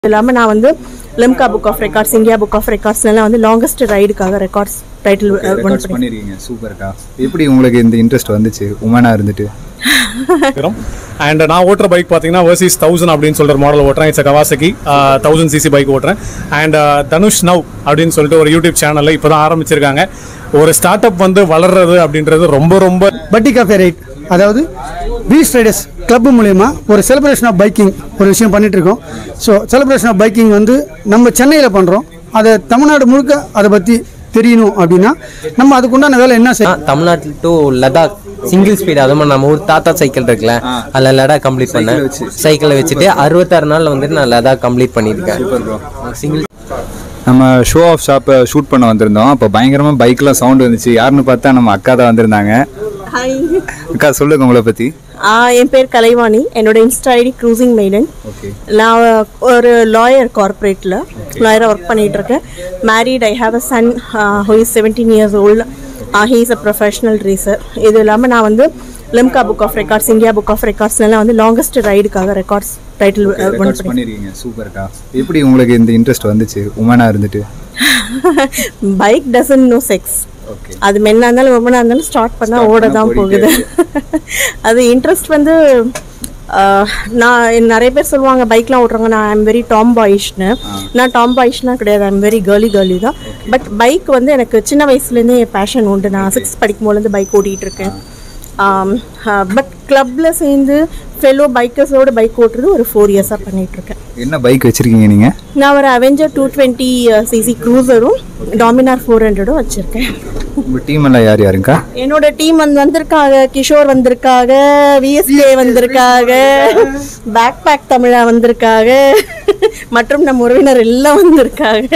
இல்லாமல் நான் வந்து Limca book of records India book of ரெக்கார்ட்ஸ்லாம் வந்து லாங்கஸ்ட் ரைடுக்காக ரெக்கார்ட்ஸ் டைட்டில் ஒன் ரெக்கார்ட்ஸ் பண்ணி பண்ணிருக்கீங்க சூப்பர்க்கா எப்படி உங்களுக்கு இந்த இன்ட்ரெஸ்ட் வந்துச்சு உமனா இருந்துட்டு இருக்கிறோம் அண்ட் நான் ஓட்டுற பைக் பார்த்தீங்கன்னா வர்சிஸ் தௌசண்ட் அப்படின்னு சொல்லிட்டு ஒரு மாடல் ஓட்டுறேன் it's Kawasaki thousand CC bike ஓட்டுறேன் அண்ட் தனுஷ் நவ் அப்படின்னு சொல்லிட்டு ஒரு யூடியூப் சேனலில் இப்போ தான் ஆரம்பிச்சிருக்காங்க ஒரு ஸ்டார்ட் அப் வந்து வளர்றது அப்படின்றது ரொம்ப ரொம்ப பட்டி காஃபே ரைட் அதாவது பீச் ரைடர்ஸ் கிளப் மூலயமா ஒரு செலிப்ரேஷன் ஆஃப் பைக்கிங் ஒரு விஷயம் பண்ணிட்டு இருக்கோம் ஸோ செலிப்ரேஷன் ஆஃப் பைக்கிங் வந்து நம்ம சென்னையில் பண்ணுறோம் அதை தமிழ்நாடு முழுக்க அதை பற்றி தெரியணும் அப்படின்னா நம்ம அதுக்குண்டான வேலை என்ன செய்ய தமிழ்நாட்டில் டு லடாக் சிங்கிள் ஸ்பீட் அது மாதிரி நம்ம ஊர் தாத்தா சைக்கிள் இருக்குல்ல அதில் லடாக் கம்ப்ளீட் பண்ணேன் சைக்கிளை வச்சுட்டு அறுபத்தாறு நாளில் வந்துட்டு நான் லடாக் கம்ப்ளீட் பண்ணியிருக்கேன் சிங்கிள் நம்ம ஷோ ஆஃப் ஷாப்பை ஷூட் பண்ண வந்திருந்தோம் அப்போ பயங்கரமாக பைக்கில் சவுண்ட் வந்துச்சு யாருன்னு பார்த்தா நம்ம அக்கா தான் வந்திருந்தாங்க ஹாய் அக்கா சொல்லுங்க உங்களை பற்றி என் பேர் கலைவாணி என்னோட Insta ID cruising maiden okay நான் ஒரு லாயர் கார்ப்பரேட்டில் லாயராக ஒர்க் பண்ணிட்டு இருக்கேன் married I have a son who is seventeen years old he is a professional racer இது இல்லாமல் நான் வந்து Limca book of records India book of ரெக்கார்ட்ஸ்லாம் வந்து லாங்கஸ்ட் ரைடுக்காக ரெக்கார்ட்ஸ் டைட்டில் ஒன் ரெக்கார்ட்ஸ் பண்ணி பண்ணிருக்கீங்க சூப்பர்க்கா எப்படி உங்களுக்கு இந்த இன்ட்ரெஸ்ட் வந்துச்சு உமனா இருந்துட்டு bike doesn't know sex okay அது மென்னா இருந்தாலும் உமனாக இருந்தாலும் ஸ்டார்ட் பண்ணால் ஓட தான் பண்ணா போகுது அது இன்ட்ரெஸ்ட் வந்து ஆஹ், நான் நிறைய பேர் சொல்லுவாங்க பைக்லாம் ஓட்டுறாங்க நான் ஐம் வெரி டாம் பாயிஷ்னு நான் டாம் பாயிஷ்லாம் கிடையாது ஐம் வெரி கேர்லி கேர்லி தான் பட் பைக் வந்து எனக்கு சின்ன வயசுலேருந்தே பேஷன் உண்டு நான் சிக்ஸ் படிக்கும் போதுலேருந்து பைக் ஓட்டிகிட்டு இருக்கேன் பட் கிளப்பில் சேர்ந்து ஃபெலோ பைக்கர்ஸோட பைக் ஓட்டுறது ஒரு ஃபோர் இயர்ஸாக பண்ணிகிட்டு இருக்கேன் என்ன பைக் வச்சிருக்கீங்க நீங்க நான் ஒரு அவெஞ்சர் டூ டுவெண்ட்டி சிசி க்ரூசரும் டாமினார் ஃபோர் ஹண்ட்ரடும் வச்சுருக்கேன் உங்க டீம் எல்லாம் யார் யாருங்கக்கா என்னோட டீம் வந்து வந்திருக்காங்க கிஷோர் வந்திருக்காங்க விஎஸ்கே வந்திருக்காங்க பேக் பேக் தமிழா வந்திருக்காங்க மற்றும் நம் உறவினர் எல்லாம் வந்திருக்காங்க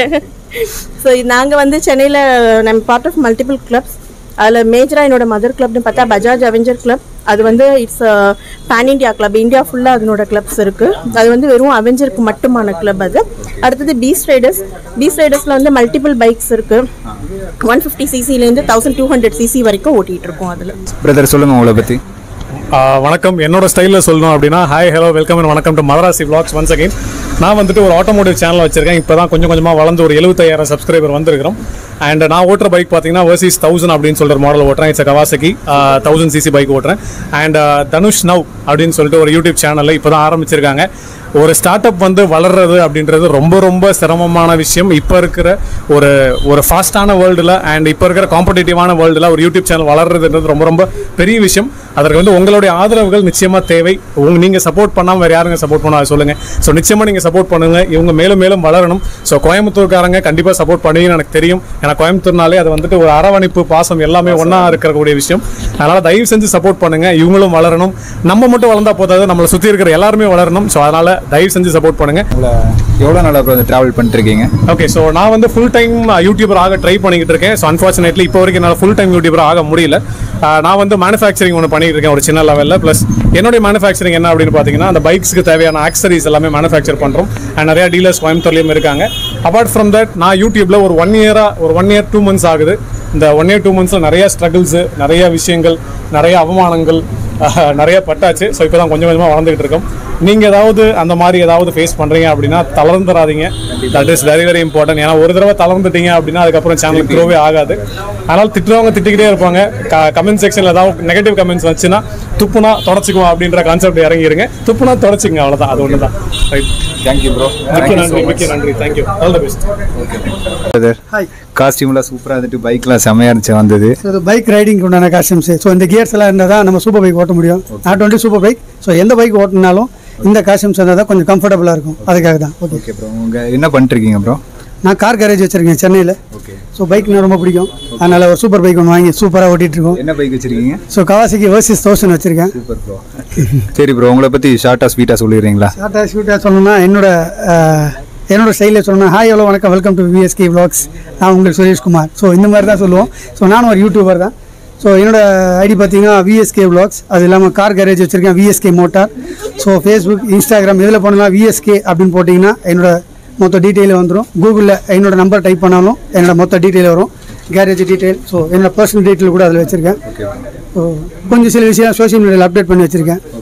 ஸோ நாங்கள் வந்து சென்னையில் நம்ம பார்ட் ஆஃப் மல்டிபிள் கிளப்ஸ் அதில் மேஜராக என்னோட மதர் கிளப்னு பார்த்தா பஜாஜ் அவெஞ்சர் கிளப் அது வந்து it's pan India club India ஃபுல்லாக அதனோட கிளப்ஸ் இருக்குது அது வந்து வெறும் அவெஞ்சருக்கு மட்டுமான கிளப் அது அடுத்தது பீஸ் ரைடர்ஸ் பீஸ் ரைடர்ஸில் வந்து மல்டிபிள் பைக்ஸ் இருக்குது ஒன் ஃபிஃப்டி சிசிலேருந்து தௌசண்ட் டூ ஹண்ட்ரட் சிசி வரைக்கும் ஓட்டிகிட்டு இருக்கோம் அதில் பிரதர் சொல்லுங்க உங்களை பற்றி ஆஹ் வணக்கம் என்னோட ஸ்டைலில் சொல்லணும் அப்படின்னா ஹாய் ஹலோ வெல்கம் அண்ட் வணக்கம் to Madrasi vlogs once again நான் வந்துட்டு ஒரு ஆட்டோமோட்டிவ் சேனல் வச்சிருக்கேன் இப்போ தான் கொஞ்சம் கொஞ்சமாக வளர்ந்து ஒரு எழுபத்தாயிரம் சப்ஸ்கிரைபர் வந்திருக்கிறோம் அண்ட் நான் ஓட்டுற பைக் பார்த்தீங்கன்னா வர்சிஸ் தௌசண்ட் அப்படின்னு சொல்லிட்டு ஒரு மாடல் ஓட்டுறேன் it's Kawasaki thousand CC bike ஓட்டுறேன் அண்ட் தனுஷ் நவ் அப்படின்னு சொல்லிட்டு ஒரு யூடியூப் சேனலில் இப்போ தான் ஆரம்பிச்சிருக்காங்க ஒரு ஸ்டார்ட் அப் வந்து வளர்றது அப்படின்றது ரொம்ப ரொம்ப சிரமமான விஷயம் இப்போ இருக்கிற ஒரு ஒரு ஃபாஸ்டான வேர்ல்டில் அண்ட் இப்போ இருக்கிற காம்படிட்டிவான வேர்ல்டில் ஒரு யூடியூப் சேனல் வளர்றதுன்றது ரொம்ப ரொம்ப பெரிய விஷயம் அதற்கு வந்து உங்களுடைய ஆதரவுகள் நிச்சயமாக தேவை உங்க நீங்கள் சப்போர்ட் பண்ணாமல் வேறு யாருங்க சப்போர்ட் பண்ணா அதை சொல்லுங்கள் ஸோ நிச்சயமாக நீங்கள் சப்போர்ட் பண்ணுங்க இவங்க மேலும் மேலும் வளரணும் ஸோ கோயம்புத்தூர்காரங்க கண்டிப்பாக சப்போர்ட் பண்ணுவீங்கன்னு எனக்கு தெரியும் ஏன்னா கோயம்புத்தூர்னாலே அது வந்துட்டு ஒரு அரவணைப்பு பாசம் எல்லாமே ஒன்றா இருக்கக்கூடிய விஷயம் அதனால் தயவு செஞ்சு சப்போர்ட் பண்ணுங்க இவங்களும் வளரணும் நம்ம மட்டும் வளர்ந்தா போதாது நம்மளை சுற்றி இருக்கிற எல்லாருமே வளரணும் ஸோ அதனால் தயவு செஞ்சு சப்போர்ட் பண்ணுங்க உங்களை எவ்வளோ நாளாக அப்புறம் ட்ராவல் பண்ணிட்டு இருக்கீங்க ஓகே ஸோ நான் வந்து ஃபுல் டைம் யூடியூபர் ஆக ட்ரை பண்ணிக்கிட்டு இருக்கேன் ஸோ அன்ஃபார்ச்சுனேட்லி இப்போ வரைக்கும் என்னால் ஃபுல் டைம் யூடியூபர் ஆக முடியல ஆஹ் நான் வந்து மேனுஃபேக்சரிங் ஒன்று பண்ணிட்டு இருக்கேன் ஒரு சின்ன லெவலில் ப்ளஸ் என்னுடைய மேனுஃபேக்சரிங் என்ன அப்படின்னு பார்த்தீங்கன்னா அந்த பைக்ஸ்க்கு தேவையான ஆக்சரிஸ் எல்லாமே மேனுஃபேக்சர் பண்ணுறோம் அண்ட் நிறைய டீலர்ஸ் கோயம்புத்தூர்லேயும் இருக்காங்க அப்பார்ட் ஃப்ரம் தட் நான் யூடியூப்ல ஒரு ஒன் இயராக ஒரு ஒன் இயர் டூ மந்த்ஸ் ஆகுது இந்த ஒன் இயர் டூ மந்த்ஸில் நிறைய ஸ்ட்ரகிள்ஸு நிறைய விஷயங்கள் நிறைய அவமானங்கள் ஆஹ் நிறைய பட்டாச்சு ஸோ இப்போ தான் கொஞ்சம் கொஞ்சமாக வளர்ந்துக்கிட்டு இருக்கோம் நீங்கள் ஏதாவது அந்த மாதிரி ஏதாவது ஃபேஸ் பண்ணுறீங்க அப்படின்னா தளர்ந்துடாதீங்க that is very very important ஏன்னா ஒரு தடவை தளர்ந்துட்டீங்க அப்படின்னா அதுக்கப்புறம் சேனல் க்ரோவே ஆகாது அதனால் திட்டுறவங்க திட்டிக்கிட்டே இருப்பாங்க கமெண்ட் செக்ஷனில் ஏதாவது நெகட்டிவ் கமெண்ட்ஸ் வந்துச்சுன்னா துப்புனா தொடச்சிக்குவோம் அப்படின்ற கான்செப்ட் இறங்கிருங்க துப்புனா தொடச்சிங்க அவ்வளோதான் அது ஒன்று தான் ரைட் தேங்க்யூ ப்ரோ மிக்க நன்றி மிக்க நன்றி thank you all the best brother hi காஸ்டியூம்லாம் சூப்பராக இருந்துட்டு பைக்லாம் செமையாக இருந்துச்சு வந்தது ஸோ இது பைக் ரைடிங்க்கு உண்டான காஸ்டியூம்ஸ் ஸோ இந்த கியர்ஸ் எல்லாம் இருந்தால் தான் நம்ம சூப்பர் பைக் ஓட்ட முடியும் not only super bike so எந்த பைக் ஓட்டினாலும் இந்த காஸ்டியூம்ஸ் இருந்தால் தான் கொஞ்சம் கம்ஃபர்டபுளாக இருக்கும் அதுக்காக தான் ஓகே ஓகே ப்ரோ உங்கள் என்ன பண்ணிட்டு இருக்கீங்க ப்ரோ நான் கார் கேரேஜ் வச்சிருக்கேன் சென்னையில் ஓகே ஸோ பைக் எனக்கு ரொம்ப பிடிக்கும் அதனால் ஒரு சூப்பர் பைக் ஒன்று வாங்கி சூப்பராக ஓட்டிகிட்டு இருக்கோம் என்ன பைக் வச்சிருக்கீங்க ஸோ கவாசிக்கு வர்சஸ் தௌசண்ட் வச்சுருக்கேன் சூப்பர் ப்ரோ சரி ப்ரோ உங்களை பற்றி ஷார்ட்டாக ஸ்வீட்டாக சொல்லிடுறீங்களா ஷார்ட்டாக ஸ்வீட்டாக சொல்லணும்னா என்னோட அஹ், என்னோட ஸ்டைலில் சொல்லணும்னா ஹாய் ஹலோ வணக்கம் வெல்கம் டு விஎஸ்கே vlogs நான் உங்கள் சுரேஷ்குமார் ஸோ இந்த மாதிரி தான் சொல்லுவோம் ஸோ நானும் ஒரு யூடியூபர் தான் ஸோ என்னோட ஐடி பார்த்தீங்கன்னா விஎஸ்கே vlogs அது இல்லாமல் கார் கேரேஜ் வச்சுருக்கேன் VSK motor so Facebook Instagram இதில் போனலாம் விஎஸ்கே அப்படின்னு போட்டிங்கன்னா என்னோட மொத்த டீட்டெயில் வந்துடும் கூகுளில் என்னோட நம்பர் டைப் பண்ணாலும் என்னோட மொத்த டீட்டெயில் வரும் கேரேஜ் டீட்டெயில் ஸோ என்னோட பர்சனல் டீட்டெயில் கூட அதில் வச்சுருக்கேன் ஸோ கொஞ்சம் சில விஷயம் சோஷியல் மீடியாவில் அப்டேட் பண்ணி வச்சுருக்கேன் ஓகே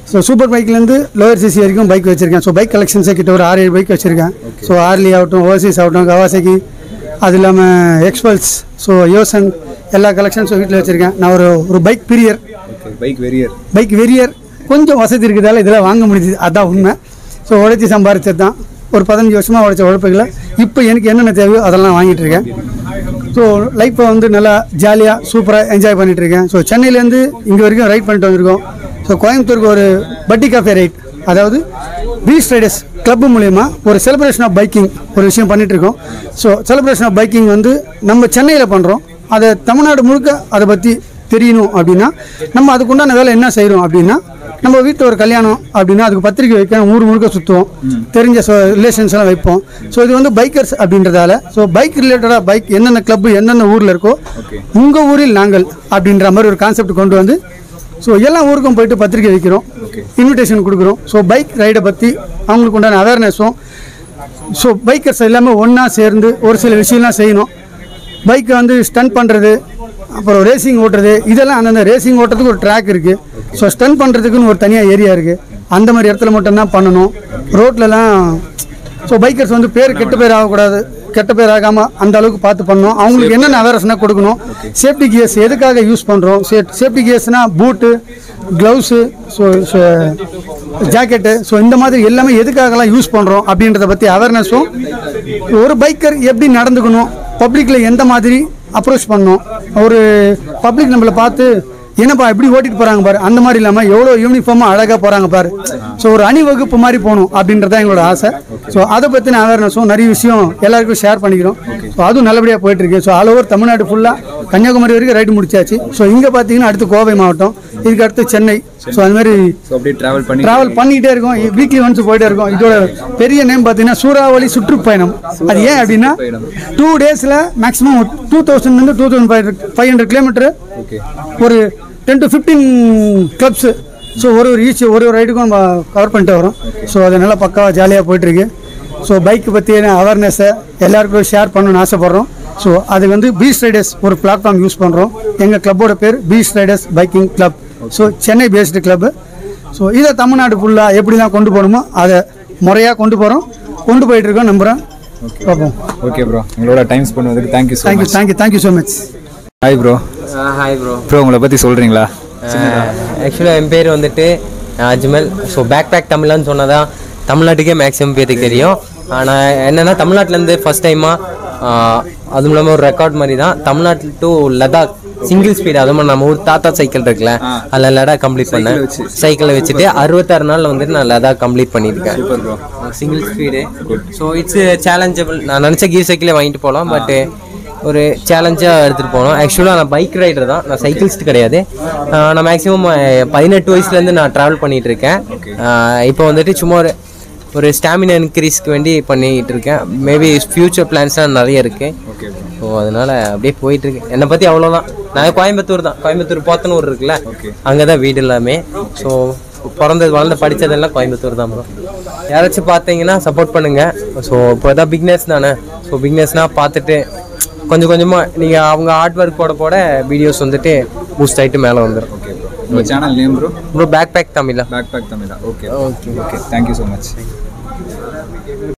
ஸோ சூப்பர் பைக்லேருந்து லோயர் சிசி வரைக்கும் பைக் வச்சுருக்கேன் ஸோ பைக் கலெக்ஷன்ஸே கிட்ட ஒரு ஆறு ஏழு பைக் வச்சுருக்கேன் ஸோ ஆர்லி ஆகட்டும் ஓவர்சீஸ் ஆகட்டும் கவாசகி அது இல்லாமல் எக்ஸ்பல்ஸ் ஸோ யோசன் எல்லா கலெக்ஷன்ஸும் வீட்டில் வச்சுருக்கேன் நான் ஒரு ஒரு பைக் பிரியர் ஓகே பைக் வெரியர் பைக் வெறியர் கொஞ்சம் வசதி இருக்கிறதால இதெல்லாம் வாங்க முடியுது அதான் உண்மை ஸோ உழைச்சி சம்பாரிச்சது தான் ஒரு பதினஞ்சு வருஷமாக உழைச்ச உழைப்புகளை இப்போ எனக்கு என்னென்ன தேவையோ அதெல்லாம் வாங்கிட்டு இருக்கேன் ஸோ லைஃப்பை வந்து நல்லா ஜாலியாக சூப்பராக என்ஜாய் பண்ணிட்டு இருக்கேன் ஸோ சென்னையிலேருந்து இங்கே வரைக்கும் ரைட் பண்ணிட்டு வந்திருக்கோம் ஸோ கோயம்புத்தூருக்கு ஒரு பட்டி காஃபே ரைட் அதாவது பீச் ரைடர்ஸ் கிளப் மூலயமா ஒரு செலிப்ரேஷன் ஆஃப் பைக்கிங் ஒரு விஷயம் பண்ணிட்டு இருக்கோம் ஸோ செலிப்ரேஷன் ஆஃப் பைக்கிங் வந்து நம்ம சென்னையில் பண்ணுறோம் அதை தமிழ்நாடு முழுக்க அதை பற்றி தெரியணும் அப்படின்னா நம்ம அதுக்குண்டான வேலை என்ன செய்கிறோம் அப்படின்னா நம்ம வீட்டில் ஒரு கல்யாணம் அப்படின்னா அதுக்கு பத்திரிக்கை வைக்க ஊர் முழுக்க சுற்றுவோம் தெரிஞ்ச ரிலேஷன்ஸ் எல்லாம் வைப்போம் ஸோ இது வந்து பைக்கர்ஸ் அப்படின்றதால ஸோ பைக் ரிலேட்டடாக பைக் என்னென்ன கிளப் எந்தெந்த ஊரில் இருக்கோ உங்கள் ஊரில் நாங்கள் அப்படின்ற மாதிரி ஒரு கான்செப்ட் கொண்டு வந்து ஸோ எல்லா ஊருக்கும் போயிட்டு பத்திரிக்கை வைக்கிறோம் இன்விடேஷன் கொடுக்குறோம் ஸோ பைக் ரைடை பற்றி அவங்களுக்கு உண்டான அவேர்னஸும் ஸோ பைக்கர்ஸ் எல்லாமே ஒன்றா சேர்ந்து ஒரு சில விஷயம்லாம் செய்யணும் பைக்கை வந்து ஸ்டன் பண்ணுறது அப்புறம் ரேசிங் ஓட்டுறது இதெல்லாம் அந்தந்த ரேசிங் ஓட்டுறதுக்கு ஒரு ட்ராக் இருக்குது ஸோ ஸ்டன் பண்ணுறதுக்குன்னு ஒரு தனியாக ஏரியா இருக்குது அந்த மாதிரி இடத்துல மட்டும்தான் பண்ணணும் ரோட்லலாம் ஸோ பைக்கர்ஸ் வந்து பேர் கெட்ட பேர் ஆகக்கூடாது கெட்ட பேர் ஆகாமல் அந்த அளவுக்கு பார்த்து பண்ணணும் அவங்களுக்கு என்னென்ன அவேர்னஸ்னால் கொடுக்கணும் சேஃப்டி கியர்ஸ் எதுக்காக யூஸ் பண்ணுறோம் சேஃப்டி கியர்ஸ்னால் boot gloves so jacket so இந்த மாதிரி எல்லாமே எதுக்காகலாம் யூஸ் பண்ணுறோம் அப்படின்றத பற்றி அவேர்னஸும் ஒரு பைக்கர் எப்படி நடந்துக்கணும் பப்ளிக்கில் எந்த மாதிரி அப்ரோச் பண்ணணும் ஒரு பப்ளிக் நம்மளை பார்த்து என்னப்பா எப்படி ஓட்டிட்டு போகிறாங்க பாரு அந்த மாதிரி இல்லாமல் எவ்வளோ யூனிஃபார்மாக அழகாக போகிறாங்க பாரு ஸோ ஒரு அணிவகுப்பு மாதிரி போகணும் அப்படின்றது தான் எங்களோட ஆசை ஸோ அதை பற்றின அவேர்னஸும் நிறைய விஷயம் எல்லாருக்கும் ஷேர் பண்ணிக்கிறோம் ஸோ அதுவும் நல்லபடியாக போயிட்டு இருக்கு ஸோ ஆல் ஓவர் தமிழ்நாடு ஃபுல்லாக கன்னியாகுமரி வரைக்கும் ரைடு முடிச்சாச்சு ஸோ இங்கே பார்த்தீங்கன்னா அடுத்து கோவை மாவட்டம் இதுக்கு அடுத்து சென்னை ஸோ அது மாதிரி ஸோ அப்படியே ட்ராவல் பண்ணி டிராவல் பண்ணிக்கிட்டே இருக்கோம் வீக்லி ஒன்ஸ் போயிட்டே இருக்கோம் இதோட பெரிய நேம் பார்த்தீங்கன்னா சூறாவளி சுற்றுப்பயணம் அது ஏன் அப்படின்னா டூ டேஸில் மேக்ஸிமம் டூ தௌசண்ட்லேருந்து two thousand five five hundred kilometre okay ஒரு ten to fifteen clubs so ஒரு ஒரு ஈச் ஒரு ஒரு ரைடுக்கும் நம்ம கவர் பண்ணிட்டு வரோம் ஸோ அது நல்லா பக்காவாக ஜாலியாக போயிட்டுருக்கு ஸோ பைக் பற்றின அவேர்னஸை எல்லாருக்கும் ஷேர் பண்ணணும்னு ஆசைப்பட்றோம் ஸோ அது வந்து பீச் ரைடர்ஸ் ஒரு பிளாட்ஃபார்ம் யூஸ் பண்ணுறோம் எங்கள் கிளப்போட பேர் Beach Riders biking club so Chennai based club so இதை தமிழ்நாடு ஃபுல்லாக எப்படிலாம் கொண்டு போகணுமோ அதை முறையாக கொண்டு போகிறோம் கொண்டு போயிட்டு இருக்கோம் நம்புகிறேன் பார்ப்போம் ஓகே ப்ரோ உங்களோட டைம் ஸ்பெண்ட் பண்ணதுக்கு thank you so thank you much thank you thank you so much hi bro hi bro bro உங்களை பற்றி சொல்கிறீங்களா ஆக்சுவலாக என் பேர் வந்துட்டு அஜ்மல் ஸோ பேக் பேக் தமிழ்னு சொன்னதான் தமிழ்நாட்டுக்கே மேக்ஸிமம் பேருக்கு தெரியும் ஆனால் என்னென்னா தமிழ்நாட்டிலேருந்து ஃபஸ்ட் டைமாக அதுவும் இல்லாமல் ஒரு ரெக்கார்ட் மாதிரி தான் தமிழ்நாட்டில் டு லடாக் சிங்கிள் ஸ்பீடு அது மாதிரி நம்ம ஊர் தாத்தா சைக்கிள் இருக்குல்ல அதில் லடாக் கம்ப்ளீட் பண்ணேன் சைக்கிளை வச்சுட்டு அறுபத்தாறு நாளில் வந்துட்டு நான் லடாக் கம்ப்ளீட் பண்ணியிருக்கேன் single speed so it's challengeable நான் நினச்ச கீர் சைக்கிளே வாங்கிட்டு போகலாம் பட்டு ஒரு சேலஞ்சாக எடுத்துகிட்டு போனோம் ஆக்சுவலாக நான் பைக் ரைடர் தான் நான் சைக்கிள்ஸ்ட் கிடையாது ஆஹ் நான் மேக்ஸிமம் பதினெட்டு வயசுலேருந்து நான் ட்ராவல் பண்ணிகிட்டு இருக்கேன் ஆஹ் இப்போ வந்துட்டு சும்மா ஒரு ஒரு ஸ்டாமினா இன்க்ரீஸ்க்கு வேண்டி பண்ணிகிட்டு இருக்கேன் மேபி ஃப்யூச்சர் பிளான்ஸ்லாம் நிறைய இருக்குது ஸோ அதனால அப்படியே போயிட்டு இருக்கு என்னை பற்றி அவ்வளோதான் நான் கோயம்புத்தூர் தான் கோயம்புத்தூர் போத்தனூர் இருக்குல்ல அங்கே தான் வீடு எல்லாமே ஸோ பிறந்தது வளர்ந்து படித்ததெல்லாம் கோயம்புத்தூர் தான் ப்ரோ யாராச்சும் பார்த்தீங்கன்னா சப்போர்ட் பண்ணுங்க ஸோ இப்போ தான் பிக்னஸ் தானே ஸோ பிக்னஸ்னால் பார்த்துட்டு கொஞ்சம் கொஞ்சமாக நீங்கள் அவங்க ஹார்ட் ஒர்க் போட போட வீடியோஸ் வந்துட்டு பூஸ்ட் ஆகிட்டு மேலே வந்துடும் ஓகே ப்ரோ உங்கள் channel name bro bro back back Tamizha back back Tamizha okay okay okay thank you so much